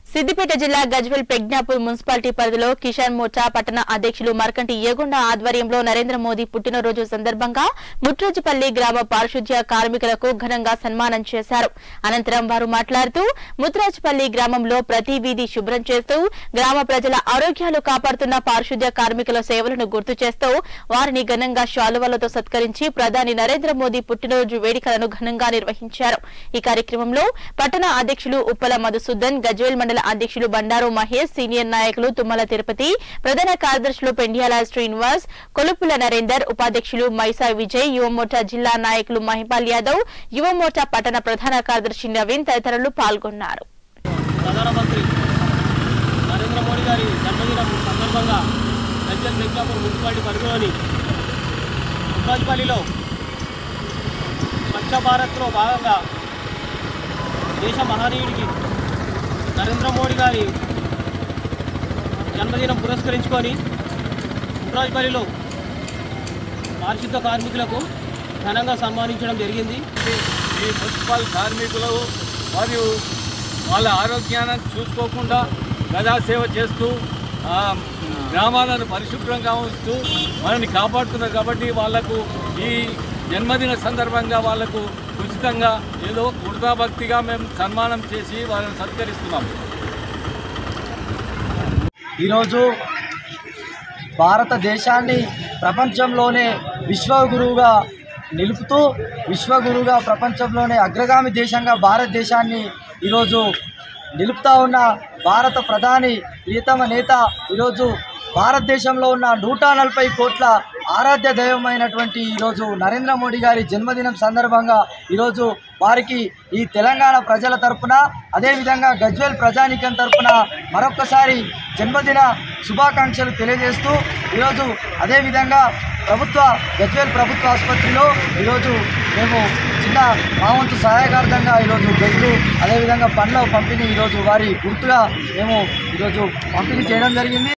సిద్దిపేట జిల్లా గజ్వెల్ ప్రజ్ఞాపూర్ మున్సిపాలిటీ పరిధిలో కిషాన్ మోర్చా పట్టణ అధ్యక్షులు మర్కంటి ఏగొండ ఆధ్వర్యంలో నరేంద్ర మోదీ పుట్టినరోజు సందర్భంగా ముట్రోజుపల్లి గ్రామ పారిశుధ్య కార్మికులకు ఘనంగా సన్మానం చేశారు అనంతరం వారు మాట్లాడుతూ ముత్రాజుపల్లి గ్రామంలో ప్రతి వీధి శుభ్రం చేస్తూ గ్రామ ప్రజల ఆరోగ్యాలు కాపాడుతున్న పారిశుధ్య కార్మికుల సేవలను గుర్తు చేస్తూ వారిని ఘనంగా శాలువలతో సత్కరించి ప్రధాని నరేంద్ర మోదీ పుట్టినరోజు వేడుకలను ఘనంగా నిర్వహించారు ఈ కార్యక్రమంలో పట్టణ అధ్యక్షులు ఉప్పల మధుసూదన్ గజ్వేల్ మండల అధ్యక్షులు బండారు మహేష్ సీనియర్ నాయకులు తుమ్మల తిరుపతి ప్రధాన కార్యదర్శులు పెండియాల శ్రీనివాస్ కొలుపుల నరేందర్ ఉపాధ్యక్షులు మైసా విజయ్ యువమోర్చా జిల్లా నాయకులు మహిపాల్ యాదవ్ యువమోర్చా పట్టణ ప్రధాన కార్యదర్శి నవీన్ తదితరులు పాల్గొన్నారు ప్రధానమంత్రి నరేంద్ర మోడీ గారి జన్మదినం సందర్భంగా గజ్జల్ మిర్జాపూర్ మున్సిపాలిటీ పరిధిలోని ఉప్రాజ్పల్లిలో స్వచ్ఛ భారత్లో భాగంగా దేశ మహనీయుడికి నరేంద్ర మోడీ గారి జన్మదినం పురస్కరించుకొని ఉప్రాజ్పల్లిలో పారిశుద్ధ కార్మికులకు ఘనంగా సన్మానించడం జరిగింది ఈ మున్సిపల్ కార్మికులు మరియు వాళ్ళ ఆరోగ్యాన్ని చూసుకోకుండా ప్రజాసేవ చేస్తూ ఆ, గ్రామాలను పరిశుభ్రంగా ఉంచుతూ మనల్ని కాపాడుతున్నారు కాబట్టి వాళ్లకు ఈ జన్మదిన సందర్భంగా వాళ్లకు ఉచితంగా ఏదో భక్తిగా మేము సన్మానం చేసి వాళ్ళని సత్కరిస్తున్నాం ఈరోజు భారతదేశాన్ని ప్రపంచంలోనే విశ్వగురువుగా నిలుపుతూ విశ్వగురువుగా ప్రపంచంలోనే అగ్రగామి దేశంగా భారతదేశాన్ని ఈరోజు నిలుపుతా ఉన్న భారత ప్రధాని ప్రియతమ నేత ఈరోజు భారతదేశంలో ఉన్న నూట నలభై కోట్ల ఆరాధ్య దైవమైనటువంటి ఈరోజు నరేంద్ర మోడీ గారి జన్మదినం సందర్భంగా ఈరోజు వారికి ఈ తెలంగాణ ప్రజల తరపున అదేవిధంగా గజ్వేల్ ప్రజానీకం తరపున మరొక్కసారి జన్మదిన శుభాకాంక్షలు తెలియజేస్తూ ఈరోజు అదేవిధంగా ప్రభుత్వ గజ్వేల్ ప్రభుత్వ ఆసుపత్రిలో ఈరోజు మేము చిన్న మా వంతు సహాయకార్థంగా ఈరోజు బెడ్లు అదేవిధంగా పండ్ల పంపిణీ ఈరోజు వారి గుర్తుగా మేము ఈరోజు పంపిణీ చేయడం జరిగింది